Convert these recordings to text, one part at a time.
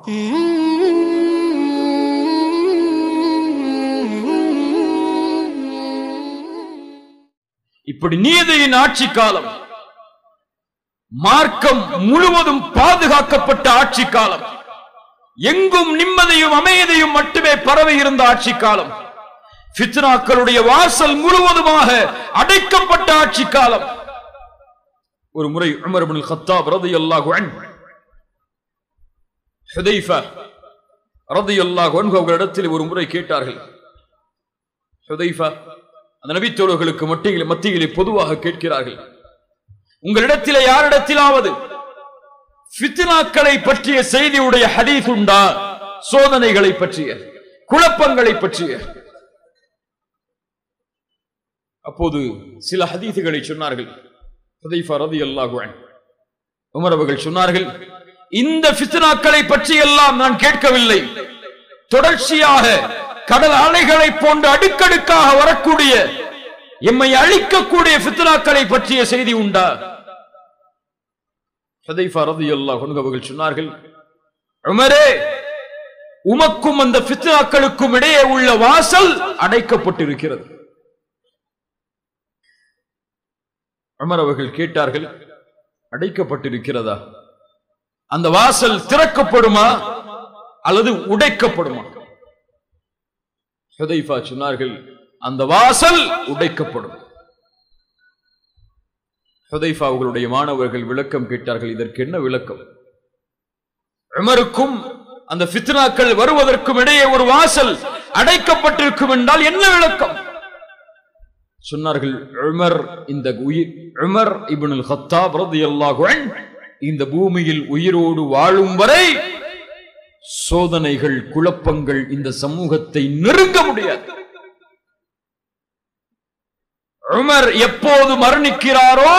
இப்படி நீதியின் ஆட்சி காலம் மார்க்கம் முழுவதும் பாதுகாக்கப்பட்ட ஆட்சி காலம் எங்கும் நிம்மதியும் அமைதியும் மட்டுமே பரவி இருந்த ஆட்சி காலம் ஃபித்னாக்களுடைய வாசல் முழுவதுமாக அடைக்கப்பட்ட ஆட்சி காலம் ஒரு முறை உமர் இப்னுல் கத்தாப் ரலியல்லாஹு அன்ஹு ஹுதைஃபா ரலியல்லாஹு அன்ஹு அவர்களிடத்தில் ஒரு முறை கேட்டார்கள் ஹுதைஃபா அந்த நபித்தோழர்களுக்கு மத்தியில் மத்தியிலே பொதுவாக கேட்கிறார்கள் உங்களிடத்திலே யாரிடத்திலாவது ஃபித்னாக்களை பற்றிய செய்தியுடைய ஹதீஸ் உண்டா சோதனைகளை பற்றிய குழப்பங்களை பற்றிய அப்போது சில ஹதீசுகளை சொன்னார்கள் ஹுதைஃபா ரலியல்லாஹு அன்ஹு உமர் அவர்கள் சொன்னார்கள் இந்த ஃபித்னாக்களை பற்றி எல்லாம் நான் கேட்கவில்லை தொடர்ச்சியாக கடல் அலைகளை போன்று அடுக்கடுக்காக வரக்கூடிய எம்மை அழிக்கக்கூடிய ஃபித்னாக்களை பற்றிய செய்தி உண்டா ஹுதைஃபா ரலியல்லாஹு அன்ஹு அவர்கள் சொன்னார்கள் உமரே உமக்கும் அந்த ஃபித்னாக்களுக்கும் இடையே உள்ள வாசல் அடைக்கப்பட்டிருக்கிறது உமர் அவர்கள் கேட்டார்கள் அடைக்கப்பட்டிருக்கிறதா அந்த வாசல் திறக்கப்படுமா அல்லது உடைக்கப்படுமா ஹுதைஃபா சொன்னார்கள் அந்த வாசல் உடைக்கப்படும் ஹுதைஃபா அவர்களுடைய மாணவர்கள் விளக்கம் கேட்டார்கள் இதற்கு என்ன விளக்கம் உமருக்கும் அந்த ஃபித்னாக்கள் வருவதற்கும் இடையே ஒரு வாசல் அடைக்கப்பட்டிருக்கும் என்றால் என்ன விளக்கம் சொன்னார்கள் உமர் இந்த உயிர் உமர் இப்னுல் கத்தாப் ரலியல்லாஹு அன்ஹு இந்த பூமியில் உயிரோடு வாழும் வரை சோதனைகள் குழப்பங்கள் இந்த சமூகத்தை நெருங்க முடியாது உமர் எப்போது மரணிக்கிறாரோ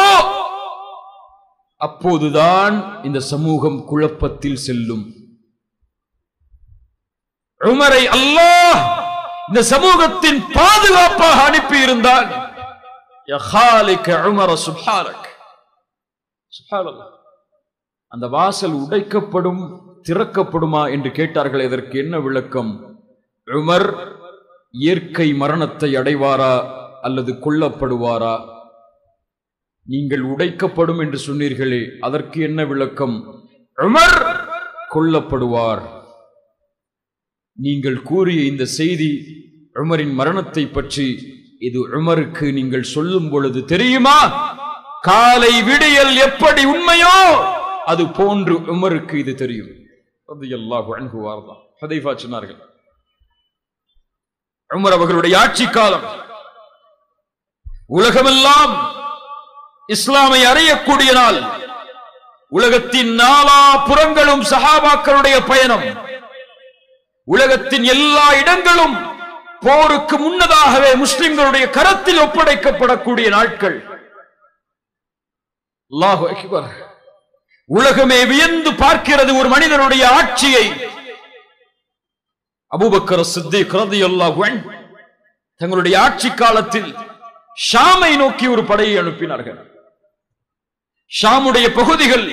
அப்போதுதான் இந்த சமூகம் குழப்பத்தில் செல்லும் உமரை அல்லாஹ் இந்த சமூகத்தின் பாதுகாப்பாக அனுப்பி இருந்தால் அந்த வாசல் உடைக்கப்படும் திறக்கப்படுமா என்று கேட்டார்கள் இதற்கு என்ன விளக்கம் உமர் இயற்கை மரணத்தை அடைவாரா அல்லது கொல்லப்படுவாரா நீங்கள் உடைக்கப்படும் என்று சொன்னீர்களே அதற்கு என்ன விளக்கம் உமர் கொல்லப்படுவார் நீங்கள் கூறிய இந்த செய்தி உமரின் மரணத்தை பற்றி இது உமருக்கு நீங்கள் சொல்லும் பொழுது தெரியுமா காலை விடியல் எப்படி உண்மையோ அது போன்று உமருக்கு இது தெரியும் ரலியல்லாஹு அன்ஹு வார்தா ஹதைஃபா சொன்னார்கள் உமர் அவர்களுடைய ஆட்சி காலம் உலகமெல்லாம் இஸ்லாமை அறியக்கூடிய நாள் உலகத்தின் நாலா புறங்களும் சஹாபாக்களுடைய பயணம் உலகத்தின் எல்லா இடங்களும் போருக்கு முன்னதாகவே முஸ்லிம்களுடைய கரத்தில் ஒப்படைக்கப்படக்கூடிய நாட்கள் அல்லாஹு அக்பர் உலகமே வியந்து பார்க்கிறது ஒரு மனிதனுடைய ஆட்சியை அபூபக்கர் சித்திக் ரலியல்லாஹு அன்ஹு தங்களுடைய ஆட்சி காலத்தில் ஷாமை நோக்கி ஒரு படையை அனுப்பினார்கள் ஷாமுடைய பகுதிகள்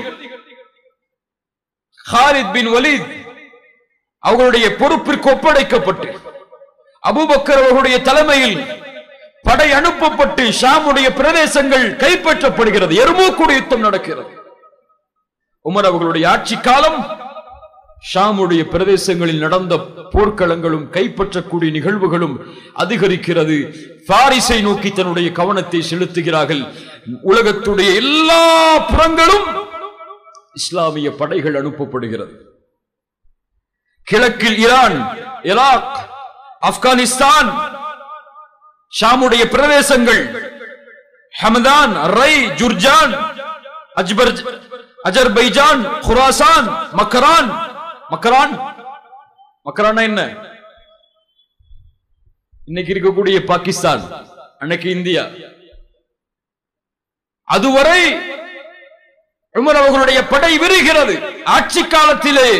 ஹாலித் பின் வலீத் அவர்களுடைய பொறுப்பிற்கு ஒப்படைக்கப்பட்டு அபூபக்கர் அவர்களுடைய தலைமையில் படை அனுப்பப்பட்டு ஷாமுடைய பிரதேசங்கள் கைப்பற்றப்படுகிறது எருமூக்குடைய யுத்தம் நடக்கிறது உமர் அவர்களுடைய ஆட்சி காலம் ஷாமுடைய பிரதேசங்களில் நடந்த போர்க்களங்களும் கைப்பற்றக்கூடிய நிகழ்வுகளும் அதிகரிக்கிறது பாரிஸை நோக்கி தன்னுடைய கவனத்தை செலுத்துகிறார்கள் உலகத்துடைய எல்லா புறங்களும் இஸ்லாமிய படைகள் அனுப்பப்படுகிறது கிழக்கில் ஈரான் ஈராக் ஆப்கானிஸ்தான் ஷாமுடைய பிரதேசங்கள் ஹமதான் ரை ஜுர்ஜான் அஜ்பர் அஜர்பைஜான் குராசான் மக்கரான் மக்கரான் மக்கரான் என்ன இன்னைக்கு இருக்கக்கூடிய பாகிஸ்தான் அன்னைக்கு இந்தியா அதுவரை உமர் அவர்களுடைய படை விரிகிறது ஆட்சி காலத்திலே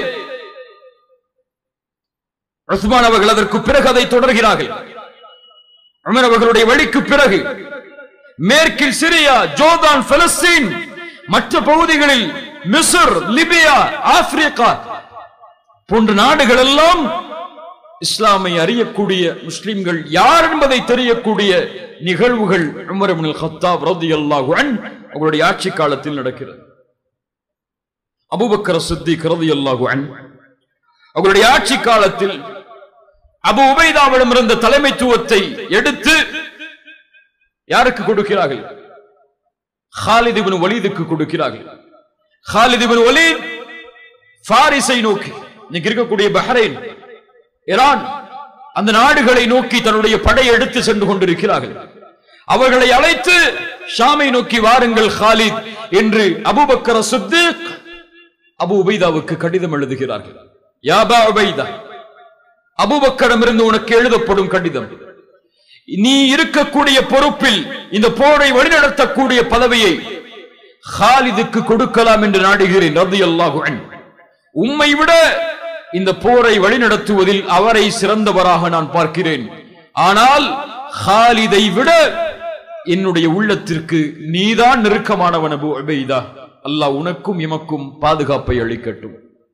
உஸ்மான் அவர்கள் அதற்கு பிறகு அதை தொடர்கிறார்கள் உமர் அவர்களுடைய வழிக்கு பிறகு மேற்கில் சிரியா ஜோர்தான் பலஸ்தீன் மற்ற பகுதிகளில் மிஸ்ர் லிபியா ஆப்பிரிக்கா போன்ற நாடுகள் எல்லாம் இஸ்லாமை அறியக்கூடிய முஸ்லிம்கள் யார் என்பதை தெரியக்கூடிய நிகழ்வுகள் உமர் இப்னுல் கத்தாப் ரலியல்லாஹு அன்ஹு அவருடைய ஆட்சி காலத்தில் நடக்கிறது அபூபக்கர் சித்திக் ரலியல்லாஹு அன்ஹு அவருடைய ஆட்சி காலத்தில் அபு உபைதாவிடம் இருந்த தலைமைத்துவத்தை எடுத்து யாருக்கு கொடுக்கிறார்கள் ஹாலித் இப்னு வலீதுக்கு கொடுக்கிறார்கள் ஹாலித் இப்னு வலீத் பாரிஸை நோக்கி இன்னைக்கு இருக்கக்கூடிய பஹ்ரைன் ஈரான் அந்த நாடுகளை நோக்கி தன்னுடைய படையை எடுத்து சென்று கொண்டிருக்கிறார்கள் அவர்களை அழைத்து ஷாமை நோக்கி வாருங்கள் ஹாலித் என்று அபூபக்கர் சித்திக் அபு உபைதாவுக்கு கடிதம் எழுதுகிறார்கள் யாபா உபைதா அபூபக்கரிடமிருந்து உனக்கு எழுதப்படும் கடிதம் நீ இருக்கக்கூடிய பொறுப்பில் இந்த போரை வழிநடத்தக்கூடிய பதவியை ஹாலிதுக்கு கொடுக்கலாம் என்று நாடுகிறேன் ரலியல்லாஹு அன்ஹு உம்மை விட இந்த போரை வழிநடத்துவதில் அவரை சிறந்தவராக நான் பார்க்கிறேன் ஆனால் ஹாலிதை விட என்னுடைய உள்ளத்திற்கு நீதான் நெருக்கமானவன் அபு உபைதா அல்லாஹ் உனக்கும் எமக்கும் பாதுகாப்பை அளிக்கட்டும்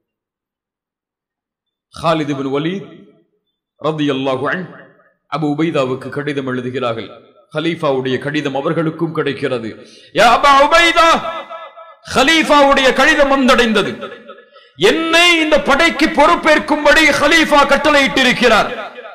ஹாலித் இப்னு வலீத் ரலியல்லாஹு அன்ஹு அபு உபைதாவுக்கு கடிதம் எழுதுகிறார்கள் ஹலீஃபாவுடைய கடிதம் அவர்களுக்கும் கிடைக்கிறது யா அபா உபைதா ஹலீஃபாவுடைய கடிதம் வந்தடைந்தது என்னை இந்த படைக்கு பொறுப்பேற்கும்படி ஹலீஃபா கட்டளையிட்டிருக்கிறார்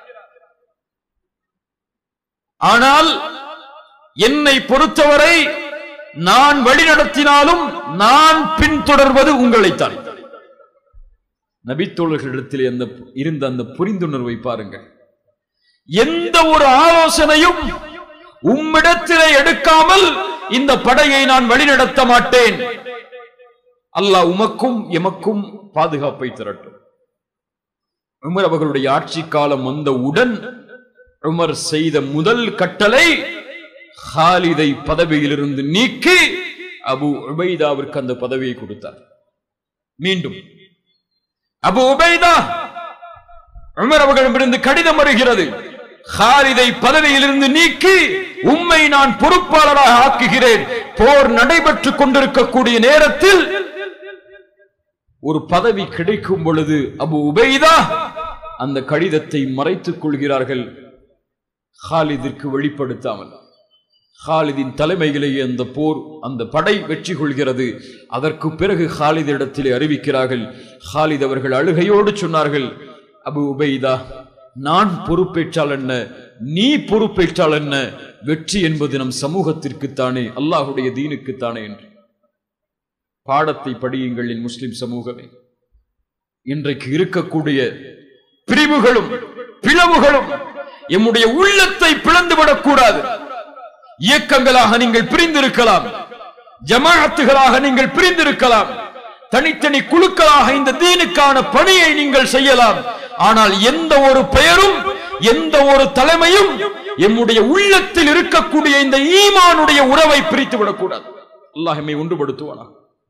ஆனால் என்னை பொறுத்தவரை நான் வழிநடத்தினாலும் நான் பின்தொடர்வது உங்களைத்தான் நபித்தோழர்களிடத்தில் அந்த இருந்த அந்த புரிந்துணர்வை பாருங்கள் எந்த ஒரு ஆலோசனையும் உம்மிடத்திலே எடுக்காமல் இந்த படையை நான் வழிநடத்த மாட்டேன் அல்லாஹ் உமக்கும் எமக்கும் பாதுகாப்பை திரட்டும் உமர் அவர்களுடைய ஆட்சி காலம் வந்தவுடன் உமர் செய்த முதல் கட்டளை ஹாலிதை பதவியிலிருந்து நீக்கி அபு உபைதாவிற்கு அந்த பதவியை கொடுத்தார் மீண்டும் அபு உபைதா உமர் அவர்களிடமிருந்து கடிதம் வருகிறது ஹாலிதை பதவியிலிருந்து நீக்கி உம்மை நான் பொறுப்பாளராக ஆக்குகிறேன் போர் நடைபெற்றுக் கொண்டிருக்கக்கூடிய நேரத்தில் ஒரு பதவி கிடைக்கும் பொழுது அபு உபைதா அந்த கடிதத்தை மறைத்துக் கொள்கிறார்கள் ஹாலிதிற்கு வெளிப்படுத்தாமல் ஹாலிதின் தலைமையிலேயே அந்த போர் அந்த படை வெற்றி கொள்கிறது அதற்கு பிறகு ஹாலித் இடத்திலே அறிவிக்கிறார்கள் ஹாலித் அவர்கள் அழுகையோடு சொன்னார்கள் அபு உபைதா நான் பொறுப்பேற்றால் என்ன நீ பொறுப்பேற்றால் என்ன வெற்றி என்பது நம் சமூகத்திற்குத்தானே அல்லாஹுடைய தீனுக்குத்தானே என்று பாடத்தை படியுங்கள் என் முஸ்லிம் சமூகமே இன்றைக்கு இருக்கக்கூடிய பிரிவுகளும் பிளவுகளும் எம்முடைய உள்ளத்தை பிளந்துவிடக் கூடாது இயக்கங்களாக நீங்கள் பிரிந்திருக்கலாம் ஜமாஅத்துகளாக நீங்கள் பிரிந்திருக்கலாம் தனித்தனி குழுக்களாக இந்த தீனுக்கான பணியை நீங்கள் செய்யலாம் ஆனால் எந்த ஒரு பெயரும் எந்த ஒரு தலைமையும் எம்முடைய உள்ளத்தில் இருக்கக்கூடிய இந்த ஈமானுடைய உறவை பிரித்து விடக்கூடாது அல்லாஹ் எம்மை ஒன்றுபடுத்துவானா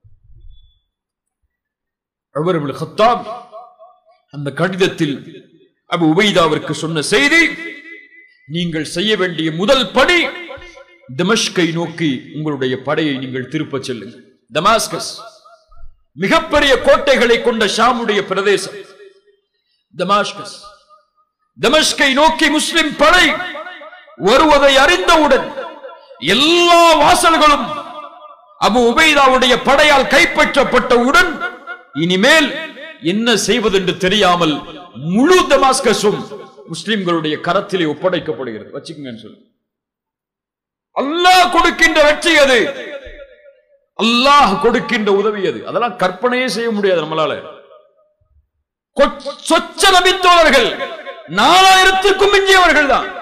உமர் இப்னு கத்தாப் அந்த கடிதத்தில் அபு உபைதாவிற்கு சொன்ன செய்தி நீங்கள் செய்ய வேண்டிய முதல் பணி தமஷ்கை நோக்கி உங்களுடைய படையை நீங்கள் திருப்பச் செல்லுங்கள் தமாஸ்கஸ் மிகப்பெரிய கோட்டைகளை கொண்ட ஷாமுடைய பிரதேசம் தமாஸ்கஸ் தமஷ்கை நோக்கி முஸ்லிம் படை வருவதை அறிந்தவுடன் எல்லா வாசல்களும் அபு உபைதாவுடைய படையால் கைப்பற்றப்பட்டவுடன் இனிமேல் என்ன செய்வதென்று தெரியாமல் முழு தமாஸ்கஸும் முஸ்லிம்களுடைய கரத்திலே ஒப்படைக்கப்படுகிறது வச்சுக்கங்கன்னு சொல்லி அல்லாஹ் கொடுக்கின்ற வெற்றி அது அல்லாஹ் கொடுக்கின்ற உதவி அது அதெல்லாம் கற்பனையே செய்ய முடியாது நம்மளால கொ- சொச்ச நபித்தோழர்கள் நாலாயிரத்திற்கும் மிஞ்சியவர்கள் தான்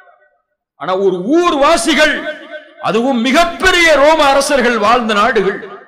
ஆனா ஒரு ஊர் வாசிகள் அதுவும் மிகப்பெரிய ரோம அரசர்கள் வாழ்ந்த நாடுகள்